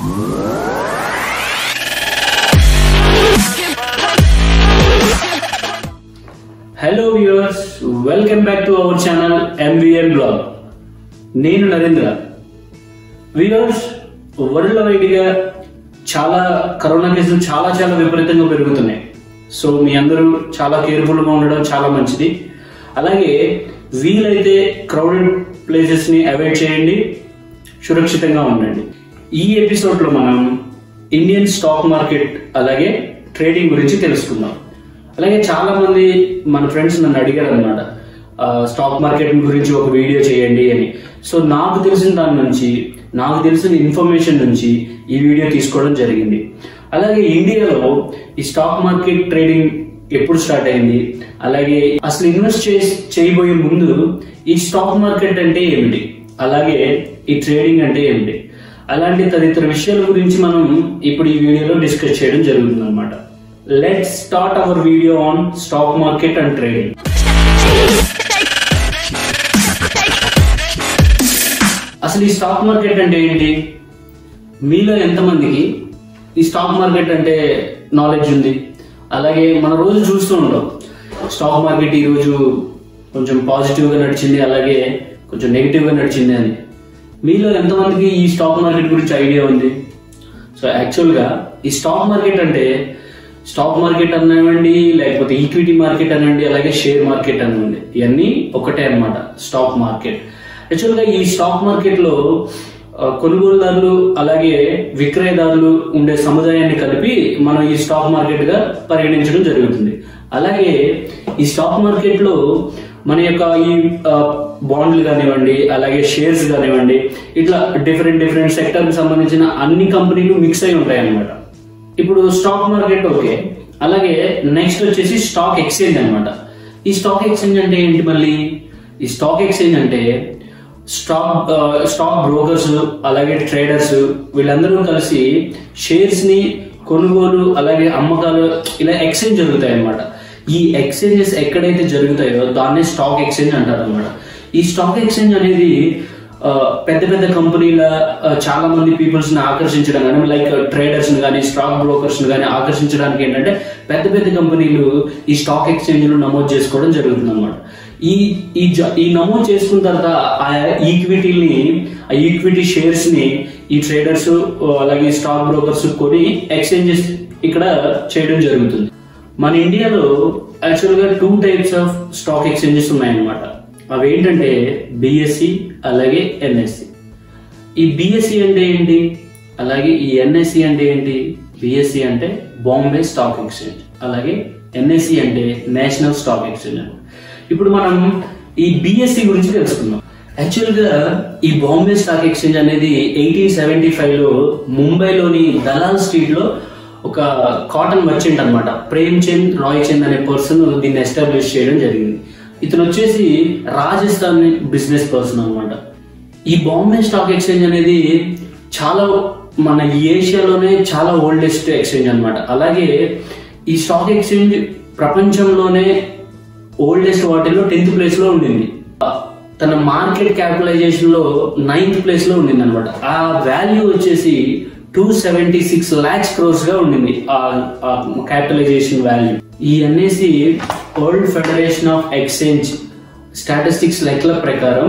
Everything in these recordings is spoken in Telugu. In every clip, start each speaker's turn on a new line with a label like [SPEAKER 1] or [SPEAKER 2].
[SPEAKER 1] Hello viewers welcome back to our channel MVN blog నేను నరేంద్ర వ్యూవర్స్ వరల్డ్ వైడ్ గా చాలా కరోనా కేసులు చాలా చాలా విపరీతంగా పెరుగుతున్నాయి సో మీ అందరూ చాలా కేర్ఫుల్ గా ఉండడం చాలా మంచిది అలాగే వీలైతే క్రౌడెడ్ ప్లేసెస్ ని అవాయిడ్ చేయండి సురక్షితంగా ఉండండి ఈ ఎపిసోడ్ లో మనం ఇండియన్ స్టాక్ మార్కెట్ అలాగే ట్రేడింగ్ గురించి తెలుసుకుందాం అలాగే చాలా మంది మన ఫ్రెండ్స్ నన్ను అడిగారు అనమాట స్టాక్ మార్కెట్ గురించి ఒక వీడియో చేయండి అని సో నాకు తెలిసిన దాని నుంచి నాకు తెలిసిన ఇన్ఫర్మేషన్ నుంచి ఈ వీడియో తీసుకోవడం జరిగింది అలాగే ఇండియాలో ఈ స్టాక్ మార్కెట్ ట్రేడింగ్ ఎప్పుడు స్టార్ట్ అయింది అలాగే అసలు ఇన్వెస్ట్ చే చేయబోయే ముందు ఈ స్టాక్ మార్కెట్ అంటే ఏమిటి అలాగే ఈ ట్రేడింగ్ అంటే ఏమిటి అలాంటి తదితర విషయాల గురించి మనం ఇప్పుడు ఈ వీడియోలో డిస్కస్ చేయడం జరుగుతుంది అనమాట let start our video on stock market and trading అసలు ఈ స్టాక్ మార్కెట్ అంటే ఏంటి మీలో ఎంతమందికి ఈ స్టాక్ మార్కెట్ అంటే నాలెడ్జ్ ఉంది అలాగే మన రోజు చూస్తూ ఉంటాం స్టాక్ మార్కెట్ ఈరోజు కొంచెం పాజిటివ్గా నడిచింది అలాగే కొంచెం నెగిటివ్గా నడిచింది అని మీలో ఎంతమందికి ఈ స్టాక్ మార్కెట్ గురించి ఐడియా ఉంది సో యాక్చువల్గా ఈ స్టాక్ మార్కెట్ అంటే స్టాక్ మార్కెట్ అనివ్వండి లేకపోతే ఈక్విటీ మార్కెట్ అనండి అలాగే షేర్ మార్కెట్ అనివ్వండి ఇవన్నీ ఒకటే అన్నమాట స్టాక్ మార్కెట్ యాక్చువల్గా ఈ స్టాక్ మార్కెట్లో ఆ, కొనుగోలుదారులు అలాగే విక్రయదారులు ఉండే సముదాయాన్ని కలిపి మనం ఈ స్టాక్ మార్కెట్ గా పరిగణించడం జరుగుతుంది అలాగే ఈ స్టాక్ మార్కెట్ లో మన యొక్క ఈ ఆ, బాండ్లు కానివ్వండి అలాగే షేర్స్ కానివ్వండి ఇట్లా డిఫరెంట్ డిఫరెంట్ సెక్టర్ కి సంబంధించిన అన్ని కంపెనీలు మిక్స్ అయి ఉంటాయి అన్నమాట ఇప్పుడు స్టాక్ మార్కెట్ ఓకే అలాగే నెక్స్ట్ వచ్చేసి స్టాక్ ఎక్స్చేంజ్ అన్నమాట ఈ స్టాక్ ఎక్స్చేంజ్ అంటే ఏంటి మళ్ళీ ఈ స్టాక్ ఎక్స్చేంజ్ అంటే స్టాక్ ఆ, స్టాక్ బ్రోకర్స్ అలాగే ట్రేడర్స్ వీళ్ళందరూ కలిసి షేర్స్ ని కొనుగోలు అలాగే అమ్మకాలు ఇలా ఎక్స్చేంజ్ జరుగుతాయి అన్నమాట ఈ ఎక్స్చేంజెస్ ఎక్కడైతే జరుగుతాయో దాన్నే స్టాక్ ఎక్స్చేంజ్ అంటారు అనమాట ఈ స్టాక్ ఎక్స్చేంజ్ అనేది ఆ, పెద్ద పెద్ద కంపెనీల ఆ, చాలా మంది పీపుల్స్ ని ఆకర్షించడం కానీ లైక్ ట్రేడర్స్ ని కానీ స్టాక్ బ్రోకర్స్ ని కానీ ఆకర్షించడానికి ఏంటంటే పెద్ద పెద్ద కంపెనీలు ఈ స్టాక్ ఎక్స్చేంజ్ లో నమోదు చేసుకోవడం జరుగుతుంది అనమాట ఈ ఈ జ- ఈ నమోదు చేసుకున్న తర్వాత ఆ ఈక్విటీని ఆ ఈక్విటీ షేర్స్ ని ఈ ట్రేడర్స్ అలాగే స్టాక్ బ్రోకర్స్ కొని ఎక్స్చేంజెస్ ఇక్కడ చేయడం జరుగుతుంది మన ఇండియాలో యాక్చువల్ గా two types of stock exchanges ఉన్నాయన్నమాట అవి ఏంటంటే బిఎస్సి అలాగే ఎన్ఎస్సి ఈ బిఎస్సి అంటే ఏంటి అలాగే ఈ ఎన్ఎస్సి అంటే ఏంటి బిఎస్సి అంటే బాంబే స్టాక్ ఎక్స్చేంజ్ అలాగే ఎన్ఎస్సి అంటే నేషనల్ స్టాక్ ఎక్స్చేంజ్ అన్నమాట. ఇప్పుడు మనం ఈ బిఎస్సి గురించి తెలుసుకుందాం యాక్చువల్ గా ఈ బాంబే స్టాక్ ఎక్స్చేంజ్ అనేది ఎయిటీన్ సెవెంటీ ఫైవ్ లో ముంబైలోని దలాల్ స్ట్రీట్ లో ఒక కాటన్ మర్చెంట్ అనమాట ప్రేమ్ చంద్ రాయ్ చంద్ అనే పర్సన్ దీన్ని ఎస్టాబ్లిష్ చేయడం జరిగింది ఇతను వచ్చేసి రాజస్థాన్ బిజినెస్ పర్సన్ అన్నమాట ఈ బాంబే స్టాక్ ఎక్స్చేంజ్ అనేది చాలా మన ఈ ఏషియాలోనే చాలా ఓల్డెస్ట్ ఎక్స్చేంజ్ అన్నమాట అలాగే ఈ స్టాక్ ఎక్స్చేంజ్ ప్రపంచంలోనే ఓల్డెస్ట్ వాటిలో టెన్త్ ప్లేస్ లో ఉండింది తన మార్కెట్ క్యాపిటలైజేషన్ లో నైన్త్ ప్లేస్ లో ఉండింది అనమాట ఆ వాల్యూ వచ్చేసి two seventy six lakhs crores గా ఉండింది ఆ క్యాపిటలైజేషన్ వాల్యూ ఈ అనేసి world federation of exchange statistics లెక్కల ప్రకారం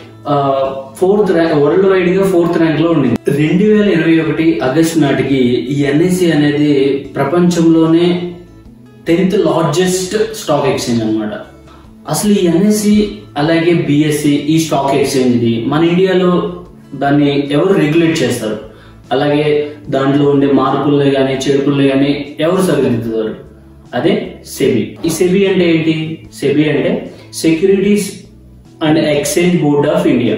[SPEAKER 1] ఫోర్త్ ర్యాంక్ వరల్డ్ వైడ్ గా ఫోర్త్ ర్యాంక్ లో ఉండింది రెండు వేల ఇరవై ఒకటి ఆగస్ట్ నాటికి ఈ ఎన్ఎస్సి అనేది ప్రపంచంలోనే టెన్త్ లార్జెస్ట్ స్టాక్ ఎక్స్చేంజ్ అన్నమాట అసలు ఈ ఎన్ఎస్సి అలాగే బిఎస్సి ఈ స్టాక్ ఎక్స్చేంజ్ ది మన ఇండియాలో దాన్ని ఎవరు రెగ్యులేట్ చేస్తారు అలాగే దాంట్లో ఉండే మార్పుల్ని కానీ చేర్పుల్ని కానీ ఎవరు సరిదిద్దుతారు అదే సెబీ ఈ సెబీ అంటే ఏంటి సెబీ అంటే securities and exchange board of India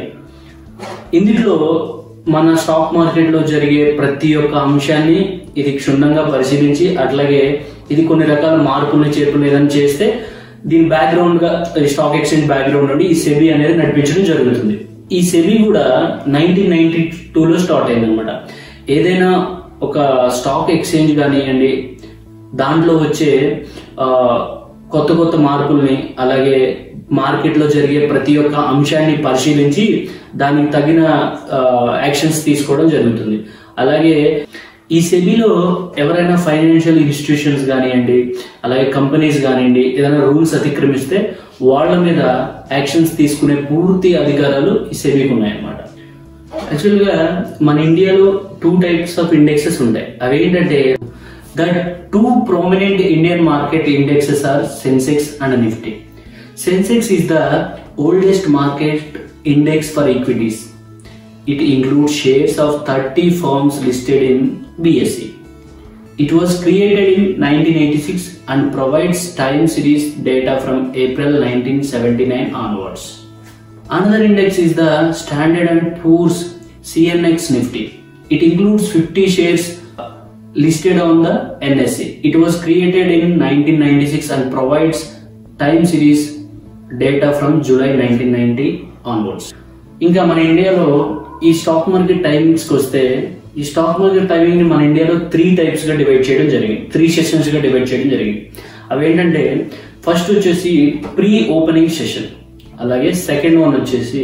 [SPEAKER 1] ఇందులో మన స్టాక్ మార్కెట్ లో జరిగే ప్రతి ఒక్క అంశాన్ని ఇది క్షుణ్ణంగా పరిశీలించి అట్లాగే ఇది కొన్ని రకాల మార్పులు చేర్పులు ఏదైనా చేస్తే దీని బ్యాక్గ్రౌండ్ గా ఈ స్టాక్ ఎక్స్చేంజ్ బ్యాక్గ్రౌండ్ నుండి ఈ సెబీ అనేది నడిపించడం జరుగుతుంది ఈ సెబీ కూడా నైన్టీన్ నైన్టీ టూలో స్టార్ట్ అయింది అనమాట ఏదైనా ఒక స్టాక్ ఎక్స్చేంజ్ కానివ్వండి దాంట్లో వచ్చే ఆ, కొత్త కొత్త మార్పుల్ని అలాగే మార్కెట్ లో జరిగే ప్రతి ఒక్క అంశాన్ని పరిశీలించి దానికి తగిన యాక్షన్స్ తీసుకోవడం జరుగుతుంది అలాగే ఈ సెబీలో ఎవరైనా ఫైనాన్షియల్ ఇన్స్టిట్యూషన్స్ కానివ్వండి అలాగే కంపెనీస్ కానివ్వండి ఏదైనా రూల్స్ అతిక్రమిస్తే వాళ్ళ మీద యాక్షన్స్ తీసుకునే పూర్తి అధికారాలు ఈ సెబీకి ఉన్నాయన్నమాట యాక్చువల్గా మన ఇండియాలో టూ టైప్స్ ఆఫ్ ఇండెక్సెస్ ఉంటాయి అవి ఏంటంటే the two prominent Indian market indexes are Sensex and Nifty Sensex is the oldest market index for equities it include shares of thirty firms listed in BSE It was created in 1986 and provides time series data from April 1979 onwards. Another index is the Standard and Poor's CNX Nifty. It includes 50 shares listed on the NSE. It was created in 1996 and provides time series data from July 1990 onwards. ఇంకా మన ఇండియాలో ఈ స్టాక్ మార్కెట్ టైమింగ్స్కి వస్తే ఈ స్టాక్ మార్కెట్ టైమింగ్ ని మన ఇండియాలో త్రీ టైప్స్ గా డివైడ్ చేయడం జరిగింది త్రీ సెషన్స్ గా డివైడ్ చేయడం జరిగింది అవి ఏంటంటే ఫస్ట్ వచ్చేసి ప్రీ ఓపెనింగ్ సెషన్ అలాగే సెకండ్ వన్ వచ్చేసి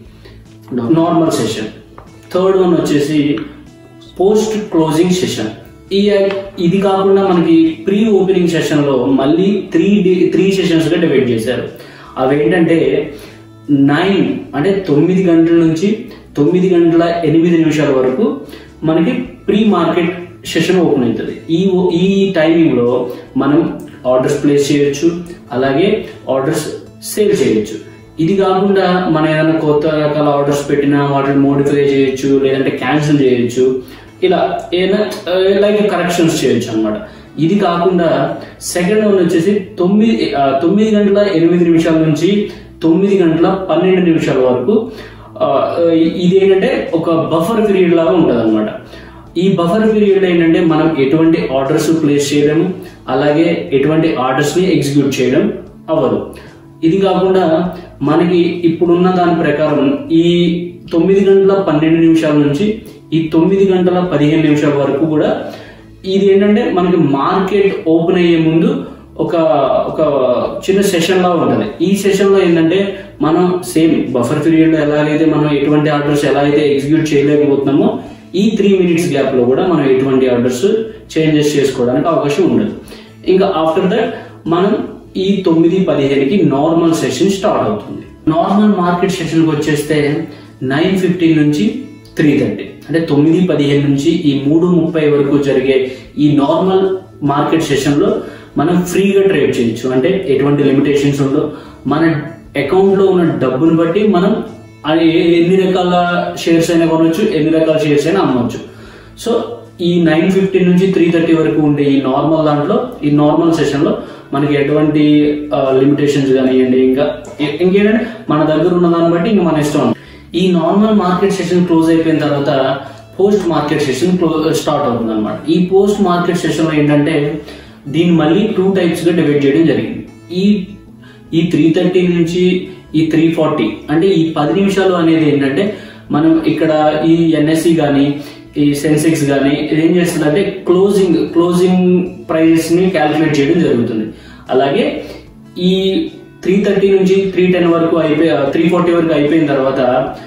[SPEAKER 1] నార్మల్ సెషన్ థర్డ్ వన్ వచ్చేసి పోస్ట్ క్లోజింగ్ సెషన్ ఈ ఇది కాకుండా మనకి ప్రీ ఓపెనింగ్ సెషన్ లో మళ్ళీ త్రీ త్రీ సెషన్స్ గా డివైడ్ చేశారు అవి ఏంటంటే నైన్ అంటే తొమ్మిది గంటల నుంచి తొమ్మిది గంటల ఎనిమిది నిమిషాల వరకు మనకి ప్రీ మార్కెట్ సెషన్ ఓపెన్ అవుతుంది ఈ ఈ టైమింగ్ లో మనం ఆర్డర్స్ ప్లేస్ చేయొచ్చు అలాగే ఆర్డర్స్ సేల్ చేయొచ్చు ఇది కాకుండా మనం ఏదైనా కొత్త రకాల ఆర్డర్స్ పెట్టినా వాటిని మోడిఫై చేయొచ్చు లేదంటే క్యాన్సిల్ చేయొచ్చు ఇలా ఏదైనా లైక్ కరెక్షన్స్ చేయొచ్చు అనమాట ఇది కాకుండా సెకండ్ వన్ వచ్చేసి తొమ్మిది ఆ, తొమ్మిది గంటల ఎనిమిది నిమిషాల నుంచి తొమ్మిది గంటల పన్నెండు నిమిషాల వరకు ఆ, ఇది ఏంటంటే ఒక బఫర్ పీరియడ్ లాగా ఉంటుంది అనమాట ఈ బఫర్ పీరియడ్ ఏంటంటే మనం ఎటువంటి ఆర్డర్స్ ప్లేస్ చేయడం అలాగే ఎటువంటి ఆర్డర్స్ ని ఎగ్జిక్యూట్ చేయడం అవ్వదు ఇది కాకుండా మనకి ఇప్పుడున్న దాని ప్రకారం ఈ తొమ్మిది గంటల పన్నెండు నిమిషాల నుంచి ఈ తొమ్మిది గంటల పదిహేను నిమిషాల వరకు కూడా ఇది ఏంటంటే మనకి మార్కెట్ ఓపెన్ అయ్యే ముందు ఒక ఒక చిన్న సెషన్ లా ఉంటుంది ఈ సెషన్ లో ఏంటంటే మనం సేమ్ బఫర్ పీరియడ్ లో ఎలాగైతే మనం ఎటువంటి ఆర్డర్స్ ఎలా అయితే ఎగ్జిక్యూట్ చేయలేకపోతున్నామో ఈ త్రీ మినిట్స్ గ్యాప్ లో కూడా మనం ఎటువంటి ఆర్డర్స్ చేంజెస్ చేసుకోవడానికి అవకాశం ఉండదు ఇంకా ఆఫ్టర్ దట్ మనం ఈ తొమ్మిది పదిహేనుకి నార్మల్ సెషన్ స్టార్ట్ అవుతుంది నార్మల్ మార్కెట్ సెషన్కి వచ్చేస్తే నైన్ ఫిఫ్టీన్ నుంచి త్రీ థర్టీ అంటే తొమ్మిది పదిహేను నుంచి ఈ మూడు ముప్పై వరకు జరిగే ఈ నార్మల్ మార్కెట్ సెషన్ లో మనం ఫ్రీగా ట్రేడ్ చేయొచ్చు అంటే ఎటువంటి లిమిటేషన్స్ ఉండవు మన అకౌంట్ లో ఉన్న డబ్బుని బట్టి మనం అది ఏ- ఎన్ని రకాల షేర్స్ అయినా కొనవచ్చు ఎన్ని రకాల షేర్స్ అయినా అమ్మవచ్చు సో ఈ నైన్ ఫిఫ్టీన్ నుంచి త్రీ థర్టీ వరకు ఉండే ఈ నార్మల్ దాంట్లో ఈ నార్మల్ సెషన్ లో మనకి ఎటువంటి లిమిటేషన్స్ కానివ్వండి ఇంకా ఇ- ఇంకేంటంటే మన దగ్గర ఉన్న దాన్ని బట్టి ఇంకా మన ఇష్టం ఈ నార్మల్ మార్కెట్ సెషన్ క్లోజ్ అయిపోయిన తర్వాత పోస్ట్ మార్కెట్ సెషన్ స్టార్ట్ అవుతుంది అనమాట ఈ పోస్ట్ మార్కెట్ సెషన్ లో ఏంటంటే దీన్ని మళ్ళీ టూ టైప్స్ గా డివైడ్ చేయడం జరిగింది ఈ ఈ త్రీ థర్టీ నుంచి ఈ త్రీ ఫార్టీ అంటే ఈ పది నిమిషాలు అనేది ఏంటంటే మనం ఇక్కడ ఈ ఎన్ఎస్సి కానీ ఈ సెన్సెక్స్ కానీ ఏం చేస్తుందంటే క్లోజింగ్ క్లోజింగ్ ప్రైజెస్ ని క్యాలిక్యులేట్ చేయడం జరుగుతుంది అలాగే ఈ త్రీ థర్టీ నుంచి త్రీ టెన్ వరకు అయిపోయి త్రీ ఫార్టీ వరకు అయిపోయిన తర్వాత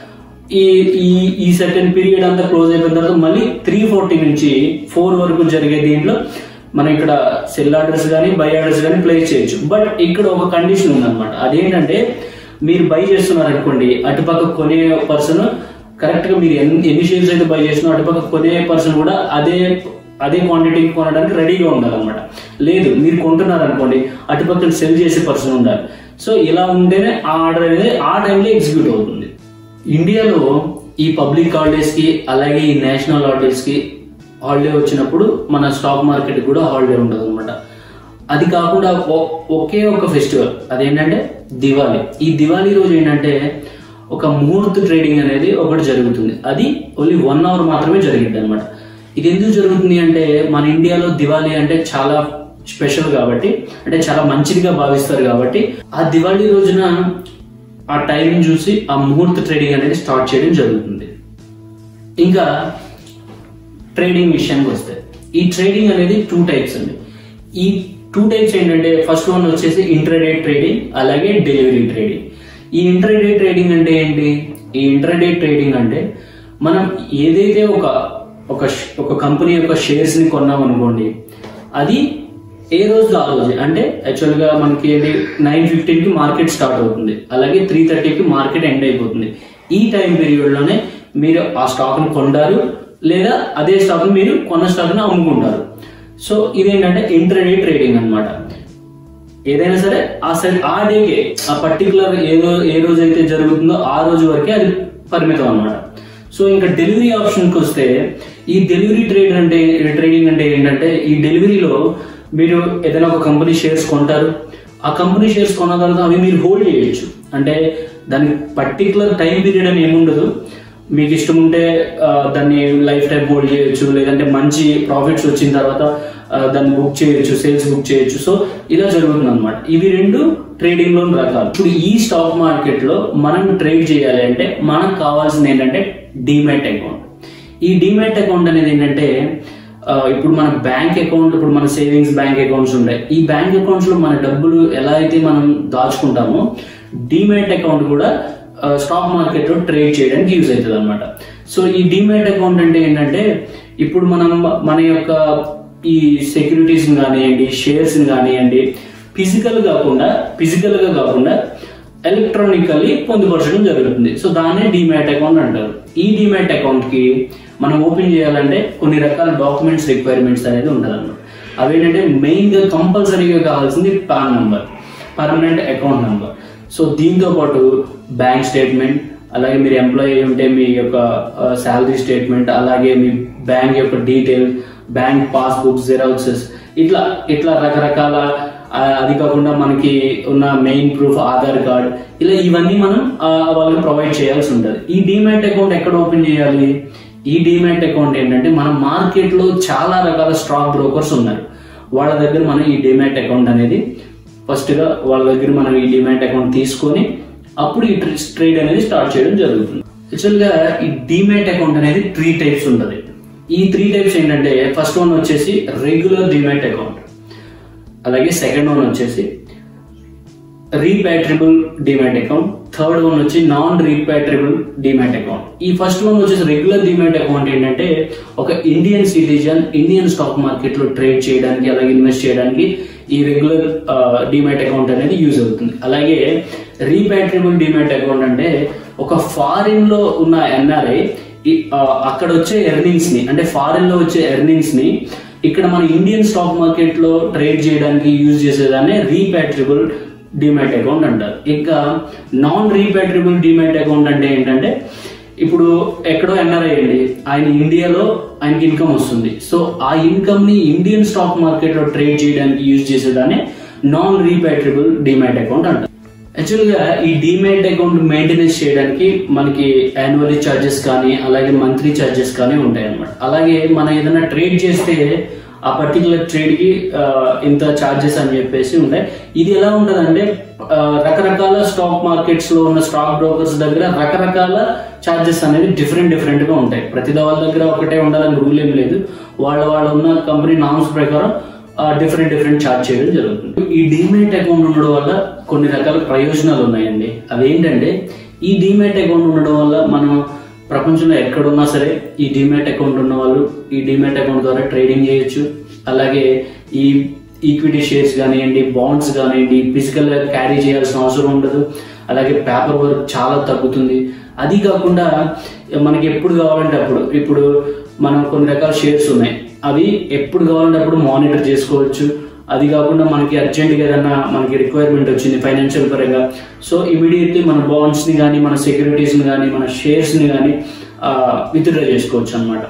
[SPEAKER 1] ఈ ఈ ఈ సెకండ్ పీరియడ్ అంతా క్లోజ్ అయిపోయిన తర్వాత మళ్ళీ త్రీ ఫార్టీ నుంచి ఫోర్ వరకు జరిగే దీంట్లో మనం ఇక్కడ సెల్ ఆర్డర్స్ కానీ బై ఆర్డర్స్ కానీ ప్లేస్ చేయొచ్చు బట్ ఇక్కడ ఒక కండిషన్ ఉందన్నమాట అదేంటంటే మీరు బై చేస్తున్నారు అనుకోండి అటుపక్క కొనే పర్సన్ కరెక్ట్ గా మీరు ఎన్ని ఎన్ని షేర్స్ అయితే బై చేసినా అటుపక్క కొనే పర్సన్ కూడా అదే అదే క్వాంటిటీ కొనడానికి రెడీగా ఉండాలన్నమాట లేదు మీరు కొంటున్నారు అనుకోండి అటుపక్కన సెల్ చేసే పర్సన్ ఉండాలి సో ఇలా ఉంటేనే ఆ ఆర్డర్ అనేది ఆ టైంలో ఎగ్జిక్యూట్ అవుతుంది ఇండియాలో ఈ పబ్లిక్ హాలిడేస్ కి అలాగే ఈ నేషనల్ హాలిడేస్ కి హాలిడే వచ్చినప్పుడు మన స్టాక్ మార్కెట్ కూడా హాలిడే ఉండదు అనమాట అది కాకుండా ఒ- ఒకే ఒక ఫెస్టివల్ అదేంటంటే దివాళీ ఈ దివాళీ రోజు ఏంటంటే ఒక ముహూర్త ట్రేడింగ్ అనేది ఒకటి జరుగుతుంది అది ఓన్లీ వన్ అవర్ మాత్రమే జరిగింది అనమాట ఇది ఎందుకు జరుగుతుంది అంటే మన ఇండియాలో దివాళీ అంటే చాలా స్పెషల్ కాబట్టి అంటే చాలా మంచిదిగా భావిస్తారు కాబట్టి ఆ దివాళీ రోజున ఆ టైం చూసి ఆ ముహూర్త ట్రేడింగ్ అనేది స్టార్ట్ చేయడం జరుగుతుంది ఇంకా ట్రేడింగ్ విషయానికి వస్తే ఈ ట్రేడింగ్ అనేది టూ టైప్స్ అండి ఈ టూ టైప్స్ ఏంటంటే ఫస్ట్ వన్ వచ్చేసి ఇంటర్డే ట్రేడింగ్ అలాగే డెలివరీ ట్రేడింగ్ ఈ ఇంటర్డే ట్రేడింగ్ అంటే ఏంటి ఈ ఇంటర్డే ట్రేడింగ్ అంటే మనం ఏదైతే ఒక ఒక ష్- ఒక కంపెనీ యొక్క షేర్స్ ని కొన్నాం అనుకోండి అది ఏ రోజు ఆ రోజు అంటే యాక్చువల్ గా మనకి ఏంటి నైన్ ఫిఫ్టీన్ కి మార్కెట్ స్టార్ట్ అవుతుంది అలాగే త్రీ థర్టీకి మార్కెట్ ఎండ్ అయిపోతుంది ఈ టైం పీరియడ్ లోనే మీరు ఆ స్టాక్ ని కొంటారు లేదా అదే స్టాక్ ని మీరు కొన్న స్టాక్ ని అమ్ముకుంటారు సో ఇదేంటంటే ఇంటర్డే ట్రేడింగ్ అన్నమాట ఏదైనా సరే ఆ సైడ్ ఆ డేకే ఆ పర్టికులర్ ఏదో ఏ రోజు అయితే జరుగుతుందో ఆ రోజు వరకే అది పరిమితం అన్నమాట సో ఇంకా డెలివరీ ఆప్షన్కి వస్తే ఈ డెలివరీ ట్రేడ్ అంటే ట్రేడింగ్ అంటే ఏంటంటే ఈ డెలివరీలో మీరు ఏదైనా ఒక కంపెనీ షేర్స్ కొంటారు ఆ కంపెనీ షేర్స్ కొన్న తర్వాత అవి మీరు హోల్డ్ చేయొచ్చు అంటే దానికి పర్టికులర్ టైం పీరియడ్ అని ఏముండదు మీకు ఇష్టం ఉంటే ఆ, దాన్ని లైఫ్ టైం హోల్డ్ చేయొచ్చు లేదంటే మంచి ప్రాఫిట్స్ వచ్చిన తర్వాత ఆ, దాన్ని బుక్ చేయొచ్చు సేల్స్ బుక్ చేయొచ్చు సో ఇలా జరుగుతుంది అనమాట ఇవి రెండు ట్రేడింగ్ లో రకాలు ఇప్పుడు ఈ స్టాక్ మార్కెట్ లో మనం ట్రేడ్ చేయాలి అంటే మనకు కావాల్సింది ఏంటంటే డిమెట్ అకౌంట్ ఈ డిమెట్ అకౌంట్ అనేది ఏంటంటే ఆ, ఇప్పుడు మన బ్యాంక్ అకౌంట్ ఇప్పుడు మన సేవింగ్స్ బ్యాంక్ అకౌంట్స్ ఉంటాయి ఈ బ్యాంక్ అకౌంట్స్ లో మన డబ్బులు ఎలా అయితే మనం దాచుకుంటామో డిమెట్ అకౌంట్ కూడా స్టాక్ మార్కెట్ లో ట్రేడ్ చేయడానికి యూజ్ అవుతుంది అనమాట సో ఈ డిమెట్ అకౌంట్ అంటే ఏంటంటే ఇప్పుడు మనం మన యొక్క ఈ సెక్యూరిటీస్ కానివ్వండి షేర్స్ కానివ్వండి ఫిజికల్ కాకుండా ఫిజికల్ గా కాకుండా ఎలక్ట్రానికల్లీ పొందుపరచడం జరుగుతుంది సో దాన్నే డిమాట్ అకౌంట్ అంటారు ఈ డిమాట్ అకౌంట్ కి మనం ఓపెన్ చేయాలంటే కొన్ని రకాల డాక్యుమెంట్స్ రిక్వైర్మెంట్స్ అనేది ఉంటుంది అన్నమాట అవేంటంటే మెయిన్ గా కంపల్సరీగా కావాల్సింది PAN number permanent account number so దీంతో పాటు బ్యాంక్ స్టేట్మెంట్ అలాగే మీరు ఎంప్లాయీ అయి ఉంటే మీ యొక్క శాలరీ స్టేట్మెంట్ అలాగే మీ బ్యాంక్ యొక్క డీటెయిల్ బ్యాంక్ పాస్బుక్ జెరాక్సెస్ ఇట్లా ఇట్లా రకరకాల ఆ, అది కాకుండా మనకి ఉన్న మెయిన్ ప్రూఫ్ ఆధార్ కార్డ్ ఇలా ఇవన్నీ మనం ఆ, వాళ్ళకి ప్రొవైడ్ చేయాల్సి ఉంటుంది ఈ డిమాట్ అకౌంట్ ఎక్కడ ఓపెన్ చేయాలి ఈ డిమాట్ అకౌంట్ ఏంటంటే మన మార్కెట్ లో చాలా రకాల స్టాక్ బ్రోకర్స్ ఉన్నారు వాళ్ళ దగ్గర మనం ఈ డిమాట్ అకౌంట్ అనేది ఫస్ట్ గా వాళ్ళ దగ్గర మనం ఈ డిమాట్ అకౌంట్ తీసుకొని అప్పుడు ఈ ట్రేడ్ అనేది స్టార్ట్ చేయడం జరుగుతుంది యాక్చువల్ గా ఈ డిమాట్ అకౌంట్ అనేది త్రీ టైప్స్ ఉంటుంది ఈ త్రీ టైప్స్ ఏంటంటే ఫస్ట్ వన్ వచ్చేసి రెగ్యులర్ డిమాట్ అకౌంట్ అలాగే సెకండ్ వన్ వచ్చేసి repatriable demat account third one వచ్చి నాన్ రీపాట్రిబుల్ డిమాట్ అకౌంట్ ఈ ఫస్ట్ వన్ వచ్చేసి రెగ్యులర్ డిమాట్ అకౌంట్ ఏంటంటే ఒక Indian citizen Indian stock market లో ట్రేడ్ చేయడానికి అలాగే ఇన్వెస్ట్ చేయడానికి ఈ రెగ్యులర్ డిమాట్ అకౌంట్ అనేది యూజ్ అవుతుంది అలాగే రీపాట్రిబుల్ డిమాట్ అకౌంట్ అంటే ఒక ఫారిన్ లో ఉన్న ఎన్ఆర్ఐ అక్కడ వచ్చే ఎర్నింగ్స్ ని అంటే ఫారిన్ లో వచ్చే ఎర్నింగ్స్ ని ఇక్కడ మన ఇండియన్ స్టాక్ మార్కెట్ లో ట్రేడ్ చేయడానికి యూజ్ చేసేదాన్ని రీపాట్రిబుల్ డిమాట్ అకౌంట్ అంటారు ఇంకా నాన్ రీపాట్రిబుల్ డిమాట్ అకౌంట్ అంటే ఏంటంటే ఇప్పుడు ఎక్కడో ఎన్ఆర్ఐ అండి ఆయన ఇండియాలో ఆయనకి ఇన్కమ్ వస్తుంది సో ఆ ఇన్కమ్ ని ఇండియన్ స్టాక్ మార్కెట్ లో ట్రేడ్ చేయడానికి యూజ్ చేసేదాన్ని నాన్ రీపాట్రిబుల్ డిమాట్ అకౌంట్ అంటారు యాక్చువల్ గా ఈ డిమాట్ అకౌంట్ మెయింటెనెన్స్ చేయడానికి మనకి యాన్యువల్ చార్జెస్ కానీ అలాగే మంత్లీ చార్జెస్ కానీ ఉంటాయి అన్నమాట అలాగే మనం ఏదైనా ట్రేడ్ చేస్తే ఆ పర్టికులర్ ట్రేడ్ కి ఆ, ఇంత చార్జెస్ అని చెప్పేసి ఉంటాయి ఇది ఎలా ఉంటదంటే ఆ, రకరకాల స్టాక్ మార్కెట్స్ లో ఉన్న స్టాక్ బ్రోకర్స్ దగ్గర రకరకాల చార్జెస్ అనేది డిఫరెంట్ డిఫరెంట్ గా ఉంటాయి ప్రతి వాళ్ళ దగ్గర ఒకటే ఉండాలని రూల్ ఏం లేదు వాళ్ళ వాళ్ళ ఉన్న కంపెనీ నామ్స్ ప్రకారం డిఫరెంట్ డిఫరెంట్ చార్జ్ చేయడం జరుగుతుంది ఈ డిమేట్ అకౌంట్ ఉండడం వల్ల కొన్ని రకాల ప్రయోజనాలు ఉన్నాయండి అవేంటంటే ఈ డిమేట్ అకౌంట్ ఉండడం వల్ల మనం ప్రపంచంలో ఎక్కడున్నా సరే ఈ డిమేట్ అకౌంట్ ఉన్న వాళ్ళు ఈ డిమేట్ అకౌంట్ ద్వారా ట్రేడింగ్ చేయొచ్చు అలాగే ఈ ఈక్విటీ షేర్స్ కానివ్వండి బాండ్స్ కానివ్వండి ఫిజికల్ గా క్యారీ చేయాల్సిన అవసరం ఉండదు అలాగే పేపర్ వర్క్ చాలా తగ్గుతుంది అది కాకుండా మనకి ఎప్పుడు కావాలంటే అప్పుడు ఇప్పుడు మనం కొన్ని రకాల షేర్స్ ఉన్నాయి అవి ఎప్పుడు కావాలంటే అప్పుడు మానిటర్ చేసుకోవచ్చు అది కాకుండా మనకి అర్జెంట్గా ఏదైనా మనకి రిక్వైర్మెంట్ వచ్చింది ఫైనాన్షియల్ పరంగా సో ఇమీడియట్లీ మన బాండ్స్ ని కానీ మన సెక్యూరిటీస్ ని కానీ మన షేర్స్ ని కానీ విత్డ్రా చేసుకోవచ్చు అన్నమాట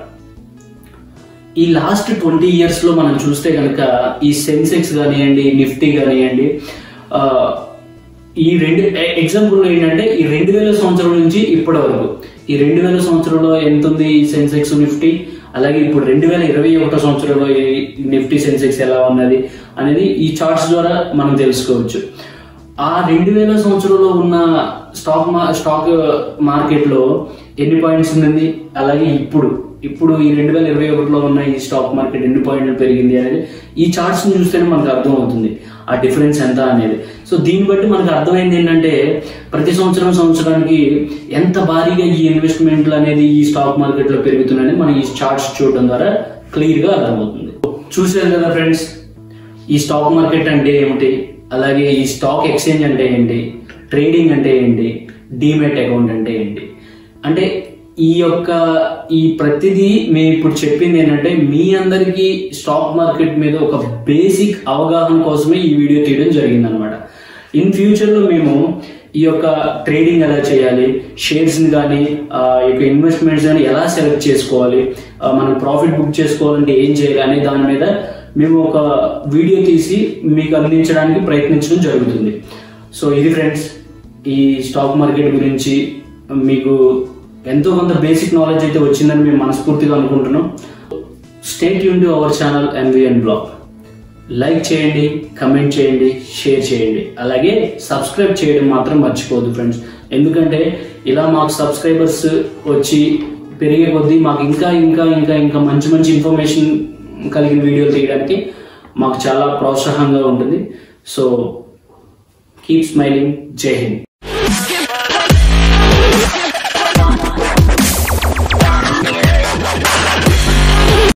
[SPEAKER 1] ఈ లాస్ట్ ట్వంటీ ఇయర్స్ లో మనం చూస్తే కనుక ఈ సెన్సెక్స్ కానివ్వండి నిఫ్టీ కానివ్వండి ఆ, ఈ రెండు ఎగ్జాంపుల్ ఏంటంటే ఈ రెండు వేల సంవత్సరం నుంచి ఇప్పటి వరకు ఈ రెండు వేల సంవత్సరంలో ఎంత ఉంది ఈ సెన్సెక్స్ నిఫ్టీ అలాగే ఇప్పుడు రెండు వేల ఇరవై ఒకటో సంవత్సరంలో ఈ నిఫ్టీ సెన్సెక్స్ ఎలా ఉన్నది అనేది ఈ చార్ట్స్ ద్వారా మనం తెలుసుకోవచ్చు ఆ రెండు వేల సంవత్సరంలో ఉన్న స్టాక్ మా స్టాక్ మార్కెట్ లో ఎన్ని పాయింట్స్ ఉంది అలాగే ఇప్పుడు ఇప్పుడు ఈ రెండు వేల ఇరవై ఒకటిలో ఉన్న ఈ స్టాక్ మార్కెట్ ఎన్ని పాయింట్లు పెరిగింది అనేది ఈ చార్ట్స్ ని చూస్తేనే మనకు అర్థం అవుతుంది ఆ డిఫరెన్స్ ఎంత అనేది సో దీన్ని బట్టి మనకు అర్థమైంది ఏంటంటే ప్రతి సంవత్సరం సంవత్సరానికి ఎంత భారీగా ఈ ఇన్వెస్ట్మెంట్లు అనేది ఈ స్టాక్ మార్కెట్ లో పెరుగుతున్నాయని మనం ఈ చార్ట్స్ చూడడం ద్వారా క్లియర్ గా అర్థమవుతుంది చూసారు కదా ఫ్రెండ్స్ ఈ స్టాక్ మార్కెట్ అంటే ఏమిటి అలాగే ఈ స్టాక్ ఎక్స్చేంజ్ అంటే ఏంటి ట్రేడింగ్ అంటే ఏంటి డీమెట్ అకౌంట్ అంటే ఏంటి అంటే ఈ యొక్క ఈ ప్రతిదీ మేము ఇప్పుడు చెప్పింది ఏంటంటే మీ అందరికీ స్టాక్ మార్కెట్ మీద ఒక బేసిక్ అవగాహన కోసమే ఈ వీడియో తీయడం జరిగింది అనమాట ఇన్ ఫ్యూచర్ లో మేము ఈ యొక్క ట్రేడింగ్ ఎలా చేయాలి షేర్స్ ని కానీ ఆ యొక్క ఇన్వెస్ట్మెంట్స్ కానీ ఎలా సెలెక్ట్ చేసుకోవాలి ఆ, మనం ప్రాఫిట్ బుక్ చేసుకోవాలంటే ఏం చేయాలి అనే దాని మీద మేము ఒక వీడియో తీసి మీకు అందించడానికి ప్రయత్నించడం జరుగుతుంది సో ఇది ఫ్రెండ్స్ ఈ స్టాక్ మార్కెట్ గురించి మీకు ఎంతో కొంత బేసిక్ నాలెడ్జ్ అయితే వచ్చిందని మేము మనస్ఫూర్తిగా అనుకుంటున్నాం స్టేట్ యూన్ to our channel MVN blog like చేయండి కమెంట్ చేయండి షేర్ చేయండి అలాగే సబ్స్క్రైబ్ చేయడం మాత్రం మర్చిపోదు ఫ్రెండ్స్ ఎందుకంటే ఇలా మాకు సబ్స్క్రైబర్స్ వచ్చి పెరిగే కొద్దీ మాకు ఇంకా ఇంకా ఇంకా ఇంకా మంచి మంచి ఇన్ఫర్మేషన్ కలిగిన వీడియోలు తీయడానికి మాకు చాలా ప్రోత్సాహంగా ఉంటుంది సో కీప్ స్మైలింగ్ జై హింద్